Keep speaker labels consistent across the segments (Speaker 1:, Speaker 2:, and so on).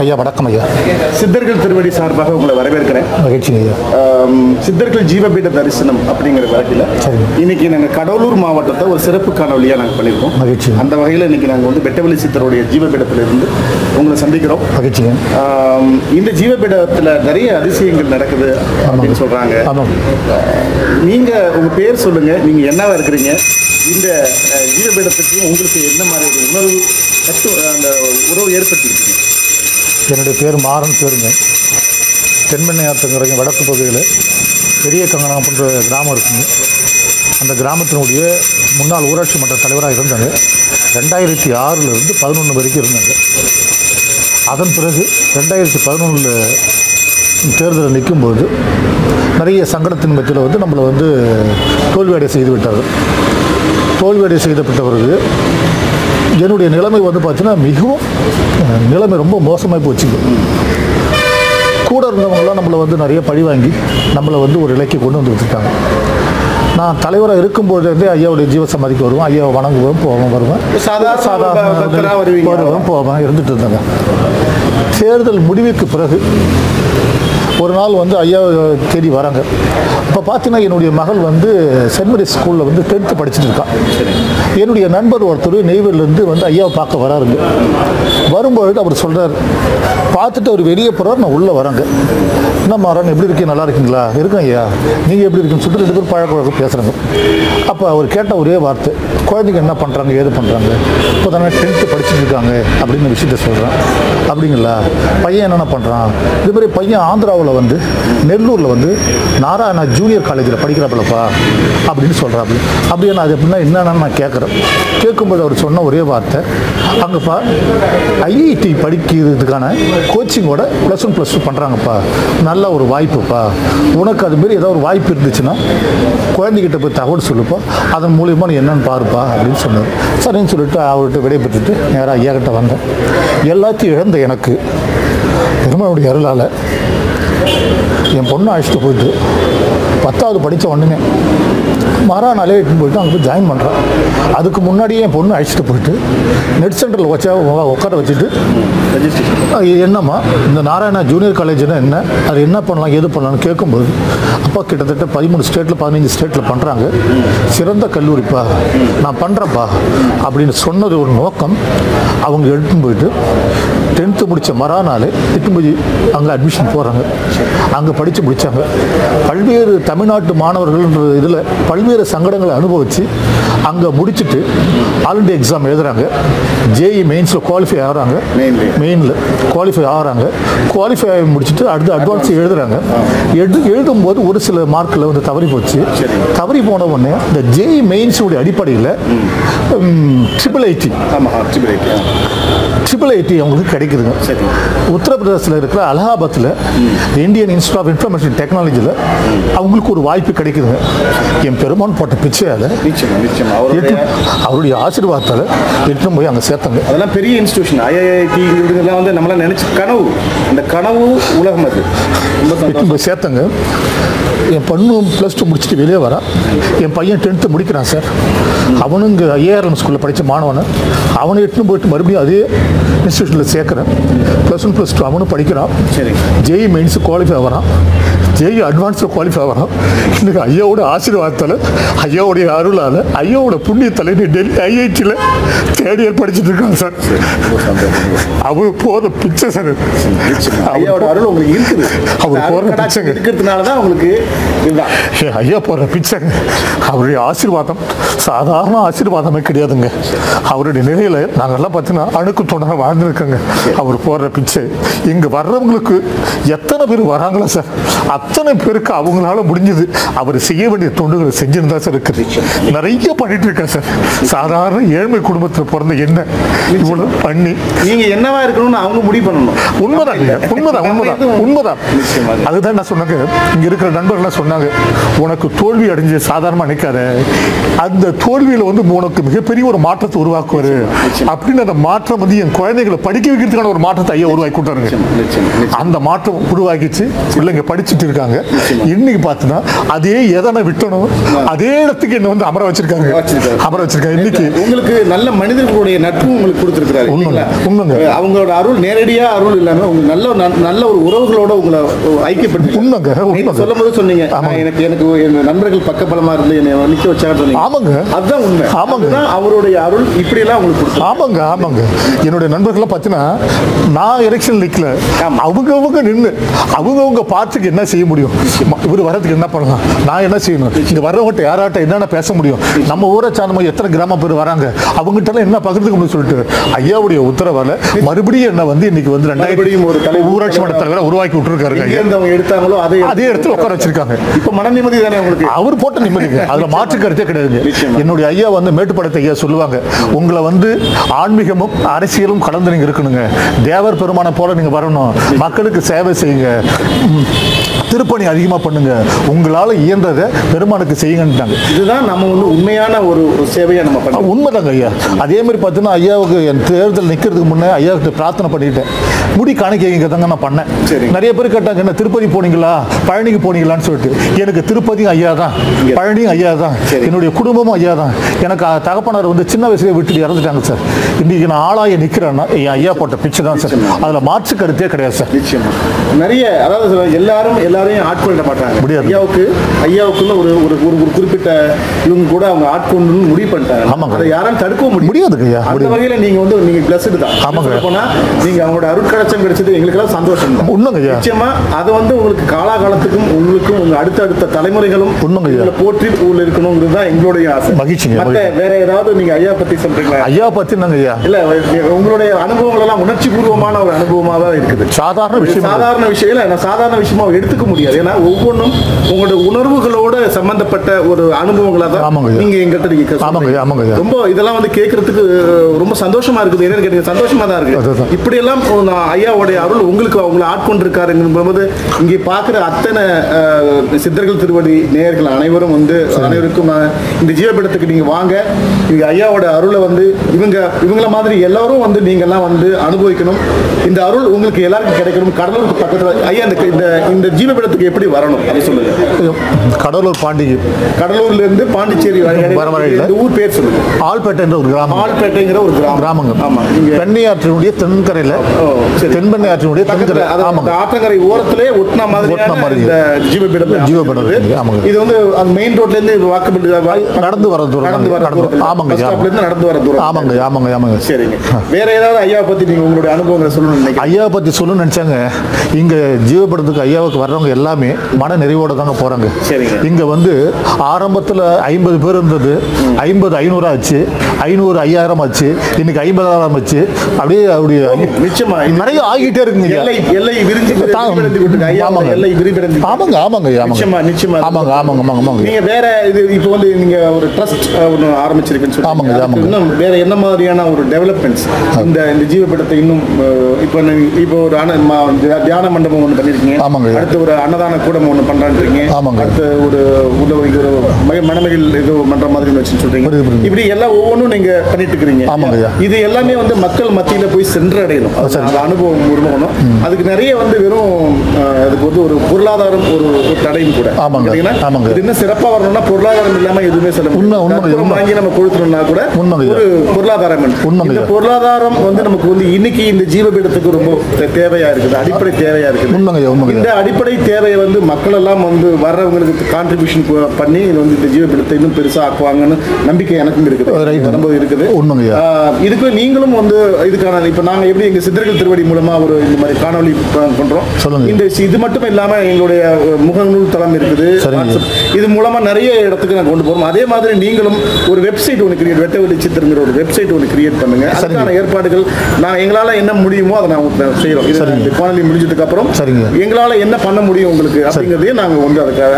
Speaker 1: ஐயா வணக்கம் ஐயா
Speaker 2: சித்தர்கள் திருவடி சார்பாக உங்களை வரவேற்கிறேன்
Speaker 1: மகிழ்ச்சி ஐயா
Speaker 2: ஆம், சித்தர்கள் ஜீவபீட தரிசனம் அப்படிங்கிற வழக்கில்
Speaker 1: சரி.
Speaker 2: இன்னைக்கு நாங்கள் கடலூர் மாவட்டத்தை ஒரு சிறப்பு காணொலியாக நாங்கள் பண்ணியிருக்கோம்
Speaker 1: மகிழ்ச்சி.
Speaker 2: அந்த வகையில் இன்னைக்கு நாங்கள் வந்து வெட்டவெளி சித்தருடைய ஜீவபீடத்திலிருந்து உங்களை சந்திக்கிறோம்
Speaker 1: மகிழ்ச்சிங்க
Speaker 2: ஆம், இந்த ஜீவபீடத்தில் நிறைய அதிசயங்கள் நடக்குது அப்படின்னு சொல்றாங்க
Speaker 1: ஆமாம்
Speaker 2: நீங்க உங்க பேர் சொல்லுங்க நீங்க என்னவா இருக்கிறீங்க இந்த அஹ், ஜீவபீடத்துக்கு உங்களுக்கு என்ன மாதிரி ஒரு உணர்வு கட்டு அந்த உறவு ஏற்பட்டிருக்கீங்க
Speaker 1: என்னுடைய பேர் மாறன் பேருங்க தென்மண்ணை ஆற்றுங்கிறங்க வடக்கு பகுதியில் பெரிய கங்கனாப்புன்ற கிராமம் இருக்குங்க அந்த கிராமத்தினுடைய முன்னாள் ஊராட்சி மன்ற தலைவராக இருந்தாங்க ரெண்டாயிரத்தி ஆறிலிருந்து பதினொன்று வரைக்கும் இருந்தாங்க அதன் பிறகு ரெண்டாயிரத்தி பதினொன்றில் தேர்தலில் நிற்கும்போது நிறைய சங்கடத்தின் மத்தியில் வந்து நம்மளை வந்து தோல்வியடை செய்து விட்டார்கள் தோல்வியடை செய்தப்பட்ட பிறகு என்னுடைய நிலைமை வந்து பார்த்தீங்கன்னா மிகவும் அஹ், நிலைமை ரொம்ப மோசமாக போச்சுங்க கூட இருந்தவங்களாம் நம்மளை வந்து நிறைய பழி வாங்கி நம்மளை வந்து ஒரு இலக்கை கொண்டு வந்து வச்சுருக்காங்க நான் தலைவராக இருக்கும்போதுலேருந்தே ஐயாவுடைய ஜீவ சமாதிக்கு வருவேன் ஐயாவை வணங்குவேன் போவேன் வருவேன்
Speaker 2: சாதாரண பக்தரா வருவீங்க.
Speaker 1: வருவேன் போவேன் இருந்துட்டு இருந்தாங்க தேர்தல் முடிவுக்கு பிறகு ஒரு நாள் வந்து ஐயா தேடி வராங்க அப்போ பார்த்தீங்கன்னா என்னுடைய மகள் வந்து சென்ட் மேரிஸ் ஸ்கூலில் வந்து டென்த்து படிச்சுட்டு இருக்கான் என்னுடைய நண்பர் ஒருத்தர் நெய்வேலிருந்து வந்து ஐயாவை பார்க்க வராருங்க வரும்பொழுது அவர் சொல்கிறார் பார்த்துட்டு அவர் வெளியே போகிறார் நான் உள்ளே வரேங்க என்ன மாறன் எப்படி இருக்கீங்க நல்லா இருக்கீங்களா இருக்கேன் ஐயா நீங்கள் எப்படி இருக்கீங்கன்னு சொல்லிட்டு ரெண்டு பேரும் பழக்க வழக்கம் பேசுகிறாங்க அப்போ அவர் கேட்ட ஒரே வார்த்தை குழந்தைங்க என்ன பண்ணுறாங்க ஏது பண்ணுறாங்க இப்போ தானே டென்த்து படிச்சுட்டு இருக்காங்க அப்படின்னு விஷயத்த சொல்கிறேன் அப்படிங்களா பையன் என்னென்ன பண்ணுறான் இது மாதிரி பையன் ஆந்திராவில் வந்து நெல்லூரில் வந்து நாராயணா ஜூனியர் காலேஜில் படிக்கிறாப்புலப்பா அப்படின்னு சொல்கிறாப்புல அப்படியே நான் அது எப்படின்னா என்னென்னு நான் கேட்குறேன் கேட்கும்போது அவர் சொன்ன ஒரே வார்த்தை அங்கேப்பா ஐஐடி படிக்கிறதுக்கான கோச்சிங்கோட ப்ளஸ் ஒன் ப்ளஸ் டூ பண்ணுறாங்கப்பா நல்ல ஒரு வாய்ப்புப்பா உனக்கு அது மாரி ஏதாவது ஒரு வாய்ப்பு இருந்துச்சுன்னா குழந்தைகிட்ட போய் தகவல் சொல்லுப்பா அதன் மூலியமா நீ என்னன்னு பாருப்பா அப்படின்னு சொன்னார் சரின்னு சொல்லிட்டு அவர்கிட்ட விடைபெற்றுட்டு நேராக ஐயா கிட்ட வந்தேன் எல்லாத்தையும் இழந்த எனக்கு பெருமானுடைய அருளால் என் பொண்ணை அழைச்சிட்டு போயிட்டு பத்தாவது படித்த உடனே மறுநாளே இட்டுன்னு போயிட்டு அங்கே போய் ஜாயின் பண்ணுறான் அதுக்கு முன்னாடியே என் பொண்ணு அழைச்சிட்டு போயிட்டு நெட் சென்டரில் வச்சா உட்கார வச்சுட்டு
Speaker 2: ரெஜிஸ்ட்ரேஷன்
Speaker 1: அஹ் இது என்னம்மா இந்த நாராயணா ஜூனியர் காலேஜ்னா என்ன அது என்ன பண்ணலாம் எது பண்ணலாம்னு கேட்கும்போது அப்பா கிட்டத்தட்ட பதிமூணு ஸ்டேட்டில் பதினஞ்சு ஸ்டேட்டில் பண்ணுறாங்க சிறந்த கல்லூரிப்பா நான் பண்ணுறேன்ப்பா அப்படின்னு சொன்னது ஒரு நோக்கம் அவங்க எடுத்துன்னு போயிட்டு டென்த்து முடித்த மறுநாள் இட்டு போய் அங்கே அட்மிஷன் போகிறாங்க அங்கே படித்து முடித்தாங்க பல்வேறு தமிழ்நாட்டு மாணவர்கள்ன்ற இதில் பல்வேறு சங்கடங்களை அனுபவித்து அங்கே முடிச்சுட்டு ஆல் இண்டியா எக்ஸாம் எழுதுறாங்க ஜேஇ மெயின்ஸில் குவாலிஃபை ஆகிறாங்க
Speaker 2: Mainly.
Speaker 1: மெயினில் குவாலிஃபை ஆகிறாங்க குவாலிஃபை ஆகி முடிச்சுட்டு அடுத்து அட்வான்ஸ் எழுதுறாங்க எழுது எழுதும்போது ஒரு சில மார்க்கில் வந்து தவறி போச்சு
Speaker 2: சரி.
Speaker 1: தவறி போன உடனே இந்த ஜேஇ மெயின்ஸுடைய அடிப்படையில் ட்ரிபிள் ஐடி
Speaker 2: ஆமாம் ஆர்டிபிளைட்
Speaker 1: ட்ரிபிள் ஐடி அவங்களுக்கு கிடைக்குதுங்க
Speaker 2: சரி
Speaker 1: உத்தரப்பிரதேசத்தில் இருக்கிற அலகாபாத்தில் இந்தியன் இன்ஸ்டியூட் ஆஃப் இன்ஃபர்மேஷன் டெக்னாலஜியில் அவங்களுக்கு ஒரு வாய்ப்பு கிடைக்குதுங்க என் பெருமான் போட்ட பிச்சையால்
Speaker 2: நிச்சயம் நிச்சயம் அவருடைய
Speaker 1: எட்டு அவருடைய ஆசீர்வாதத்தால் எட்டு போய் அங்கே சேர்த்தாங்க
Speaker 2: அதெல்லாம் பெரிய இன்ஸ்டியூஷன் ஐஐடி இதெல்லாம் வந்து நம்மளாம் நினைச்ச கனவு அந்த கனவு உலகம் அது ரொம்ப சந்தோஷம்
Speaker 1: எட்டு போய் சேர்த்தாங்க என் பொண்ணு ப்ளஸ் டூ முடிச்சுட்டு வெளியே வரான் என் பையன் டென்த்து முடிக்கிறான் சார் அவனும் இங்கே ஏஆர்எம் ஸ்கூலில் படித்த மாணவன் அவனை எட்டுன்னு போயிட்டு மறுபடியும் அதே இன்ஸ்டியூஷனில் சேர்க்குறேன் ப்ளஸ் ஒன் ப்ளஸ் டூ அவனும் படிக்கிறான்
Speaker 2: சரி
Speaker 1: ஜேஇ மெயின்ஸ் குவாலிஃபை ஆகிறான் ஜேஇ அட்வான்ஸில் குவாலிஃபை ஆகிறான் இன்னைக்கு ஐயாவோட ஆசீர்வாதத்தால் ஐயாவுடைய அருளால் ஐயாவோட புண்ணியத்தில் நீ டெல்லி ஐஐடியில் தேர்ட் இயர் படிச்சுட்டு இருக்கான் சார் அவர் போகிற பிச்சை சார்
Speaker 2: நிச்சயம். ஐயாவோட அருள் உங்களுக்கு இருக்குது
Speaker 1: அவர்
Speaker 2: அந்த
Speaker 1: போடுற
Speaker 2: அருள் கடாட்சம்
Speaker 1: பிச்சைங்க.
Speaker 2: இருக்கிறதுனால தான் உங்களுக்கு இதுதான்
Speaker 1: என் ஐயா போடுற பிச்சைங்க அவருடைய ஆசீர்வாதம் சாதாரண ஆசீர்வாதமே கிடையாதுங்க அவருடைய நிலையில் நாங்கள்லாம் பார்த்தீங்கன்னா அணுக்கு தொண்டராக வாழ்ந்துருக்கோங்க அவர் போடுற பிச்சை இங்கே வர்றவங்களுக்கு எத்தனை பேர் வராங்களா சார் அத்தனை பேருக்கு அவங்களால முடிஞ்சது அவர் செய்ய வேண்டிய தொண்டுகளை செஞ்சுன்னு தான் சார் இருக்குது நிறைய பண்ணிட்டு இருக்கேன் சார் சாதாரண ஏழ்மை குடும்பத்தில் பிறந்த என்ன இவ்வளோ பண்ணி
Speaker 2: நீங்க என்னவா இருக்கணும்னு அவங்க முடிவு பண்ணணும்
Speaker 1: உண்மைதான் ஐயா, உண்மைதான் உண்மைதான் உண்மைதான்
Speaker 2: நிச்சயமாக.
Speaker 1: அதுதான் நான் சொன்னாங்க இங்க இருக்கிற நண்பர்கள்லாம் சொன்னாங்க சொன்னாங்க உனக்கு தோல்வி அடைஞ்சு சாதாரணமாக நிற்காத அந்த தோல்வியில் வந்து உனக்கு மிகப்பெரிய ஒரு மாற்றத்தை உருவாக்குவார் அப்படின்னு அந்த மாற்றம் வந்து என் குழந்தைகளை படிக்க வைக்கிறதுக்கான ஒரு மாற்றத்தை ஐயா உருவாக்கி கொடுத்தாருங்க
Speaker 2: நிச்சயமா, நிச்சயமா.
Speaker 1: அந்த மாற்றம் உருவாக்கிச்சு பிள்ளைங்க படிச்சுட்டு இருக்காங்க இன்னைக்கு பார்த்தீங்கன்னா அதே எதனை விட்டணும் அதே இடத்துக்கு என்ன வந்து அமர வச்சிருக்காங்க
Speaker 2: வச்சிருக்காரு.
Speaker 1: அமர வச்சிருக்காங்க இன்னைக்கு
Speaker 2: உங்களுக்கு நல்ல மனிதர்களுடைய நட்பும் உங்களுக்கு கொடுத்துருக்காரு
Speaker 1: உண்மைங்க, உண்மைங்க.
Speaker 2: அவங்களோட அருள் நேரடியா அருள் இல்லாம உங்க நல்ல ஒரு ந- நல்ல ஒரு உறவுகளோட உங்களை ஐக்கியப்படுத்தி
Speaker 1: உண்மைங்க, உண்மைங்க.
Speaker 2: சொல்லும் போது சொன்னீங்க நான் எனக்கு எனக்கு என் நண்பர்கள் பக்கபலமா இருந்து என்னை நிக்க வச்சாங்க சொன்னீங்க
Speaker 1: ஆமாங்க.
Speaker 2: அதுதான் உண்மை
Speaker 1: ஆமாங்க.
Speaker 2: அதுதான் அவருடைய அருள் இப்படி எல்லாம் உங்களுக்கு கொடுத்தாரு
Speaker 1: ஆமாங்க ஆமாங்க என்னுடைய நண்பர்கள்லாம் பார்த்தீங்கன்னா நான் எலெக்ஷன் நிற்கல
Speaker 2: ஆமா.
Speaker 1: அவங்கவங்க நின்று அவங்கவங்க பார்த்துக்கு என்ன செய்ய முடியும் ம- இவர் வர்றதுக்கு என்ன பண்ணலாம் நான் என்ன செய்யணும் இங்கே வர்றவங்ககிட்ட யாராட்ட என்னென்ன பேச முடியும் நம்ம ஊரை சார்ந்த எத்தனை கிராம பேர் வராங்க அவங்ககிட்ட என்ன பகிர்ந்துக்க முடியும் சொல்லிட்டு ஐயாவுடைய உத்தரவால மறுபடியும் என்ன வந்து இன்னைக்கு வந்து
Speaker 2: மறுபடியும் ஒரு
Speaker 1: ரெண்டாயிரத்தி
Speaker 2: தலைவர்
Speaker 1: ஊராட்சி மன்ற தலைவரை உருவாக்கி விட்டுருக்காருங்க
Speaker 2: எங்க
Speaker 1: ஐயா
Speaker 2: இருந்து அவங்க எடுத்தாங்களோ அதே
Speaker 1: அதே இடத்துல உட்கார வச்சிருக்காங்க
Speaker 2: இப்ப மன நிம்மதி தானே உங்களுக்கு
Speaker 1: அவர் போட்ட நிம்மதிங்க அதுல மாற்று கருத்தே கிடையாதுங்க
Speaker 2: நிச்சயமா.
Speaker 1: என்னுடைய ஐயா வந்து மேட்டுப்படத்தை ஐயா சொல்லுவாங்க உங்களை வந்து ஆன்மீகமும் அரசியலும் கலந்து நீங்க இருக்கணுங்க தேவர் பெருமானை போல நீங்க வரணும் மக்களுக்கு சேவை செய்யுங்க ம், திருப்பணி அதிகமா பண்ணுங்க உங்களால இயன்றதை பெருமானுக்கு செய்யுங்கன்ட்டாங்க
Speaker 2: இதுதான் நம்ம வந்து உண்மையான ஒரு ஒரு சேவையை நம்ம பண்ணோம்
Speaker 1: உண்மைதாங்க ஐயா அதே மாதிரி பார்த்தீங்கன்னா ஐயாவுக்கு என் தேர்தல் நிற்கிறதுக்கு முன்னே ஐயாவுக்கு பிரார்த்தனை பண்ணிட்டேன் முடி காணிக்கைங்க தாங்க நான் பண்ணேன்
Speaker 2: சரி.
Speaker 1: நிறைய பேர் கேட்டாங்க என்ன திருப்பதி போனீங்களா பழனிக்கு போனீங்களான்னு சொல்லிட்டு எனக்கு திருப்பதியும் ஐயா தான் பழனியும் ஐயா தான்
Speaker 2: சரி.
Speaker 1: என்னுடைய குடும்பமும் ஐயா தான் எனக்கு அ- தகப்பனார் வந்து சின்ன வயசுலேயே விட்டுட்டு இறந்துட்டாங்க சார் இன்னைக்கு நான் ஆளாய நிற்கிறேன்னா என் ஐயா போட்ட பிச்சை தான் சார்
Speaker 2: நிச்சயமா.
Speaker 1: அதில் மாற்று கருத்தே கிடையாது சார்
Speaker 2: நிச்சயமா நிறைய அதாவது சொல்ல, எல்லாரும் எல்லாரையும் ஆட்கொள்ள மாட்டாங்க
Speaker 1: முடியாது.
Speaker 2: ஐயாவுக்கு ஐயாவுக்குள்ள ஒரு ஒரு ஒரு ஒரு குறிப்பிட்ட இவங்க கூட அவங்க ஆட்கொண்டு முடிவு பண்ணிட்டாங்க
Speaker 1: ஆமாங்க.
Speaker 2: அதை யாரும் தடுக்கவும் முடியும்
Speaker 1: முடியாதுங்க ஐயா
Speaker 2: அந்த
Speaker 1: முடியாது
Speaker 2: வகையில நீங்க வந்து நீங்க பிளஸ்டு தான்
Speaker 1: ஆமாங்க.
Speaker 2: சொல்ல போனா நீங்க அவங்களோட அருட்கடச்சம் கிடைச்சது எங்களுக்கெல்லாம் சந்தோஷம் தான்
Speaker 1: உண்மைங்க ஐயா
Speaker 2: நிச்சயமா அது வந்து உங்களுக்கு காலாகாலத்துக்கும் உங்களுக்கும் உங்க அடுத்த அடுத்த தலைமுறைகளும்
Speaker 1: உண்மைங்க ஐயா.
Speaker 2: உங்களை போற்றி ஊர்ல இருக்கணுங்கிறது தான் எங்களுடைய ஆசை
Speaker 1: மகிழ்ச்சிங்க,
Speaker 2: மத்த
Speaker 1: மகிழ்ச்சி.
Speaker 2: வேற ஏதாவது நீங்க ஐயா பத்தி சொல்றீங்களா
Speaker 1: ஐயா பற்றி நாங்கள் ஐயா
Speaker 2: இல்ல உங்களுடைய அனுபவங்கள் எல்லாம் உணர்ச்சி பூர்வமான ஒரு அனுபவமா தான் இருக்குது
Speaker 1: சாதாரண
Speaker 2: இது
Speaker 1: விஷயம் இல்லை.
Speaker 2: சாதாரண விஷயம் இல்ல நான் சாதாரண விஷயமா எடுத்துக்க முடியாது ஏன்னா ஒவ்வொன்றும் உங்களோட உணர்வுகளோட சம்பந்தப்பட்ட ஒரு அனுபவங்களா தான்
Speaker 1: ஆமாங்க ஐயா.
Speaker 2: நீங்க எங்கிட்ட நீங்க சொல்றீங்க.
Speaker 1: ஆமாங்க ஐயா, ஆமாங்க ஐயா.
Speaker 2: ரொம்ப இதெல்லாம் வந்து கேட்கறதுக்கு அஹ், ரொம்ப சந்தோஷமா இருக்குது என்னன்னு கேட்டீங்க சந்தோஷமா தான் இருக்கு
Speaker 1: அதுதான்.
Speaker 2: இப்படி எல்லாம் நான் ஐயாவுடைய அருள் உங்களுக்கு அவங்களை ஆட்கொண்டிருக்காருங்கும்போது இங்கே பார்க்குற அத்தனை அஹ், சித்தர்கள் திருவடி நேயர்கள் அனைவரும் வந்து அனைவருக்கும் நான் இந்த ஜீவபீடத்துக்கு நீங்க வாங்க இங்க ஐயாவோட அருளை வந்து இவங்க இவங்கள மாதிரி எல்லாரும் வந்து நீங்கெல்லாம் வந்து அனுபவிக்கணும் இந்த அருள் உங்களுக்கு எல்லாருக்கும் கிடைக்கணும் கடலூருக்கு பக்கத்துல ஐயா இந்த இந்த இந்த ஜீவபீடத்துக்கு எப்படி வரணும் அதை சொல்லுங்க
Speaker 1: கடலூர் பாண்டிகை
Speaker 2: கடலூர்ல இருந்து பாண்டிச்சேரி வரை
Speaker 1: வர வரையில.
Speaker 2: இந்த ஊர் பேர் சொல்லுங்க
Speaker 1: ஆல்பேட்டை என்ற ஒரு கிராமம்
Speaker 2: ஆல்பேட்டைங்கிற ஒரு கிராமம்
Speaker 1: கிராமங்க
Speaker 2: ஆமா இங்க
Speaker 1: பெண்ணை ஆற்றினுடைய தென்கரையில்
Speaker 2: ஓ, சரி.
Speaker 1: தென்பெண்ணை ஆற்றினுடைய தென்கரை
Speaker 2: பக்கத்துல அதாவது
Speaker 1: ஆமாங்க
Speaker 2: அந்த ஆற்றங்கரை ஓரத்திலே ஒட்டின
Speaker 1: ஒட்டின
Speaker 2: மாதிரியான
Speaker 1: மாதிரி.
Speaker 2: இந்த ஜீவபீடம்
Speaker 1: ஜீவபீடம் இருக்குது, ஆமாங்க.
Speaker 2: இது வந்து அந்த மெயின் ரோட்ல இருந்து வாக்கபிள்
Speaker 1: நடந்து வர தூரம்
Speaker 2: நடந்து வர
Speaker 1: நடந்து-
Speaker 2: தூரம்
Speaker 1: ஆமாங்க,
Speaker 2: பஸ் ஸ்டாப்ல இருந்து நடந்து வர தூரம்
Speaker 1: ஆமாங்க ஆமாங்க ஆமாங்க
Speaker 2: சரிங்க வேற ஏதாவது ஐயா பத்தி நீங்க உங்களுடைய அனுபவங்களை சொல்லணும்னு நினைக்கிறேன்
Speaker 1: ஐயாவை பற்றி சொல்லணும்னு நினச்சாங்க இங்கே ஜீவபடத்துக்கு ஐயாவுக்கு வர்றவங்க எல்லாமே மன நிறைவோட தாங்க போகிறாங்க
Speaker 2: சரிங்க.
Speaker 1: இங்கே வந்து ஆரம்பத்தில் ஐம்பது பேர் இருந்தது ஐம்பது ஐநூறு ஆச்சு ஐநூறு ஐயாயிரம் ஆச்சு இன்னைக்கு ஐம்பதாயிரம் ஆச்சு அப்படியே அப்படியே
Speaker 2: நிச்சயமா இது
Speaker 1: நிறைய ஆகிட்டே இருக்குங்க ஐயா.
Speaker 2: எல்லை எல்லை விரிஞ்சு
Speaker 1: தா-
Speaker 2: விரிவடைந்து விட்டது ஐயா
Speaker 1: ஆமாங்க.
Speaker 2: எல்லை விரிவடைந்து
Speaker 1: ஆமாங்க ஆமாங்க ஐயா, ஆமாங்க
Speaker 2: நிச்சயமா நிச்சயமா
Speaker 1: ஆமாங்க ஆமாங்க ஆமாங்க ஆமாங்க
Speaker 2: நீங்க வேற இது இப்போ வந்து நீங்க ஒரு ட்ரஸ்ட் ஒன்று ஆரம்பிச்சிருக்குன்னு
Speaker 1: ஆமாங்க,
Speaker 2: சொல்லுங்க
Speaker 1: ஆமாங்க.
Speaker 2: இன்னும் வேற என்ன மாதிரியான ஒரு டெவலப்மெண்ட்ஸ் இந்த இந்த ஜீவபீடத்தை இன்னும் அஹ், இப்போ நீங்க- இப்போ ஒரு அன ம- தியா- தியான மண்டபம் ஒன்று பண்ணிருக்கீங்க
Speaker 1: ஆமாங்க.
Speaker 2: அடுத்து ஒரு அன்னதான கூடம் ஒன்று பண்றான்றீங்க
Speaker 1: ஆமாங்க.
Speaker 2: அடுத்து ஒரு உதவி ஒரு மக- மணமகள் இது பண்ற மாதிரி வச்சு சொல்றீங்க
Speaker 1: புரியுது, புரியுது.
Speaker 2: இப்படி எல்லாம் ஒவ்வொன்றும் நீங்க பண்ணிட்டு இருக்கிறீங்க
Speaker 1: ஆமாங்க ஐயா.
Speaker 2: இது எல்லாமே வந்து மக்கள் மத்தியில போய் சென்றடையணும் அது
Speaker 1: சரி.
Speaker 2: அந்த அனுபவம் உருவாகணும் அதுக்கு நிறைய வந்து வெறும் அஹ், அதுக்கு வந்து ஒரு பொருளாதாரம் ஒரு ஒரு தடையும் கூட
Speaker 1: ஆமாங்க.
Speaker 2: கேட்டீங்கன்னா,
Speaker 1: ஆமாங்க.
Speaker 2: இது இன்னும் சிறப்பா வரணும்னா பொருளாதாரம் இல்லாம எதுவுமே சொல்ல
Speaker 1: உண்மை, உண்மை,
Speaker 2: கற்பூரம்
Speaker 1: உண்மை.
Speaker 2: வாங்கி நம்ம கொளுத்தணும்னா கூட
Speaker 1: உண்மைங்க.
Speaker 2: ஒரு பொருளாதாரம் வேணும்.
Speaker 1: உண்மைங்க.
Speaker 2: இந்த பொருளாதாரம் வந்து நமக்கு வந்து இன்னைக்கு இந்த ஜீவபீடத்துக்கு ரொம்ப தே- தேவையா இருக்குது அடிப்படை தேவையா இருக்குது
Speaker 1: உண்மைங்க ஐயா, உண்மைங்க
Speaker 2: இந்த
Speaker 1: ஐயா.
Speaker 2: அடிப்படை தேவையை வந்து மக்கள் எல்லாம் வந்து வர்றவங்களுக்கு கான்ட்ரிபியூஷன் பண்ணி இது வந்து இந்த ஜீவபீடத்தை இன்னும் பெருசா ஆக்குவாங்கன்னு நம்பிக்கை எனக்கும் இருக்குது
Speaker 1: Right.
Speaker 2: வரும்போது இருக்குது
Speaker 1: உண்மைங்க ஐயா.
Speaker 2: ஆஹ் இதுக்கு நீங்களும் வந்து இதுக்கான இப்ப நாங்க எப்படி எங்க சித்தர்கள் திருவடி மூலமா ஒரு இந்த மாதிரி காணொளி ப- பண்றோம்
Speaker 1: சொல்லுங்க.
Speaker 2: இந்த இது மட்டும் இல்லாம எங்களுடைய முகநூல் தளம் இருக்குது
Speaker 1: சரிங்க.
Speaker 2: வாட்ஸ்அப். இது மூலமா நிறைய இடத்துக்கு நான் கொண்டு போறோம் அதே மாதிரி நீங்களும் ஒரு வெப்சைட் ஒன்று கிரியேட் வெட்ட வெளி சித்திரங்கிற ஒரு வெப்சைட் ஒன்று கிரியேட் பண்ணுங்க அதுக்கான ஏற்பாடுகள் நான் எங்களால என்ன முடியுமோ அதை நான் உங்களுக்கு செய்யறோம் இது
Speaker 1: சரிங்க.
Speaker 2: இந்த காணொலி முடிஞ்சதுக்கு அப்புறம்
Speaker 1: சரிங்க.
Speaker 2: எங்களால என்ன பண்ண முடியும் உங்களுக்கு அப்படிங்கறதையும் நாங்க வந்து அதுக்கு அதுக்கான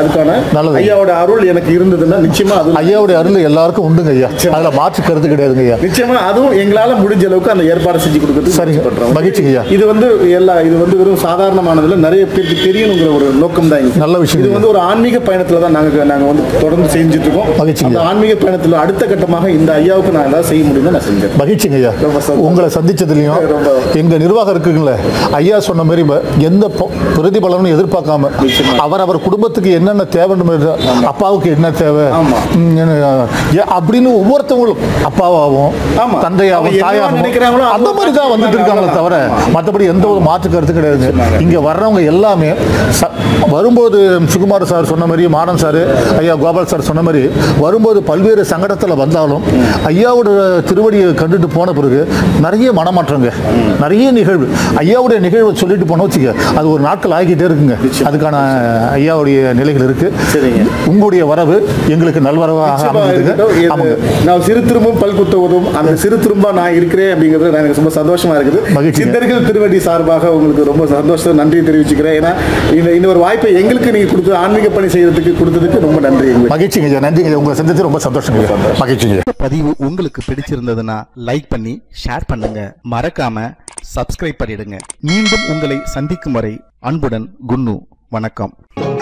Speaker 1: நல்லது.
Speaker 2: ஐயாவோட அருள் எனக்கு இருந்ததுன்னா நிச்சயமா அது
Speaker 1: ஐயாவுடைய அருள் எல்லாருக்கும் உண்டுங்க ஐயா அதுல மாற்று கருத்து கிடையாதுங்க ஐயா
Speaker 2: நிச்சயமா அதுவும் எங்களால முடிஞ்ச அளவுக்கு அந்த ஏற்பாடு செஞ்சு கொடுக்கறது
Speaker 1: சரிங்க. மகிழ்ச்சிங்க ஐயா.
Speaker 2: இது வந்து எல்லா இது வந்து வெறும் சாதாரணமானதுல நிறைய பேருக்கு தெரியணுங்கிற ஒரு நோக்கம் தான் இங்க.
Speaker 1: நல்ல விஷயம்.
Speaker 2: இது வந்து ஒரு ஆன்மீக பயணத்துல தான் நாங்க நாங்க வந்து தொடர்ந்து செஞ்சுட்டு இருக்கோம்
Speaker 1: மகிழ்ச்சிங்க.
Speaker 2: அந்த ஆன்மீக பயணத்துல அடுத்த கட்டமாக இந்த ஐயாவுக்கு நான் ஏதாவது செய்ய முடியும்னு நான் செஞ்சேன்
Speaker 1: மகிழ்ச்சிங்க ஐயா
Speaker 2: ரொம்ப சந்தோஷம்.
Speaker 1: உங்களை சந்திச்சதுலயும்
Speaker 2: ரொம்ப.
Speaker 1: எங்க நிர்வாகம் இருக்குங்களே ஐயா சொன்ன மாதிரி ப- எந்த ப- பிரதிபலனும் எதிர்பார்க்காம
Speaker 2: நிச்சயமா.
Speaker 1: அவர் அவர் குடும்பத்துக்கு என்னென்ன தேவைன்னு அப்பாவுக்கு என்ன தேவை
Speaker 2: ஆமா.
Speaker 1: ம், என்ன, ஏ, அப்படின்னு ஒவ்வொருத்தவங்களும் அப்பாவாகவும்
Speaker 2: ஆமா.
Speaker 1: தந்தையாகவும்
Speaker 2: அவங்க என்ன நினைக்கிறாங்களோ
Speaker 1: தாயாகவும்
Speaker 2: அது
Speaker 1: அந்த மாதிரி தான் வந்துட்டு இருக்காங்களே தவிர மற்றபடி எந்த ஒரு மாற்று கருத்து கிடையாது இங்க வர்றவங்க எல்லாமே ச- வரும்போது சுகுமார் சார் சொன்ன மாதிரி மாறன் சார் ஐயா கோபால் சார் சொன்ன மாதிரி வரும்போது பல்வேறு சங்கடத்தில் வந்தாலும் ஐயாவோட திருவடியை கண்டுட்டு போன பிறகு நிறைய மனமாற்றங்க நிறைய நிகழ்வு ஐயாவுடைய நிகழ்வை சொல்லிட்டு போனோம் வச்சுக்க அது ஒரு நாட்கள் ஆகிக்கிட்டே இருக்குங்க அதுக்கான ஐயாவுடைய நிலைகள் இருக்கு
Speaker 2: சரிங்க.
Speaker 1: உங்களுடைய வரவு எங்களுக்கு நல்வரவாக
Speaker 2: நிச்சயமா
Speaker 1: அமைஞ்சதுங்க
Speaker 2: இருக்கட்டும். இது
Speaker 1: ஆமாங்க
Speaker 2: நான் சிறு திரும்பும் பல் குத்த உதவும் அந்த சிறு திரும்பா நான் இருக்கிறேன் அப்படிங்கிறது எனக்கு ரொம்ப சந்தோஷமா இருக்குது
Speaker 1: மகிழ்ச்சிங்க.
Speaker 2: சித்தர்கள் திருவடி சார்பாக உங்களுக்கு ரொம்ப சந்தோஷம் நன்றி தெரிவிச்சுக்கிறேன் ஏன்னா இந்த இந்த ஒரு வாய்ப்பை எங்களுக்கு நீங்க கொடுத்து ஆன்மீக பணி செய்யறதுக்கு கொடுத்ததுக்கு ரொம்ப நன்றி எங்களுக்கு
Speaker 1: மகிழ்ச்சிங்க ஐயா நன்றிங்க ஐயா. உங்களை சந்தித்து ரொம்ப சந்தோஷங்க ஐயா. மகிழ்ச்சிங்க ஐயா.
Speaker 3: இந்த பதிவு உங்களுக்கு பிடிச்சிருந்ததுன்னா லைக் பண்ணி ஷேர் பண்ணுங்க மறக்காம சப்ஸ்கிரைப் பண்ணிடுங்க மீண்டும் உங்களை சந்திக்கும் வரை அன்புடன் குன்னு வணக்கம்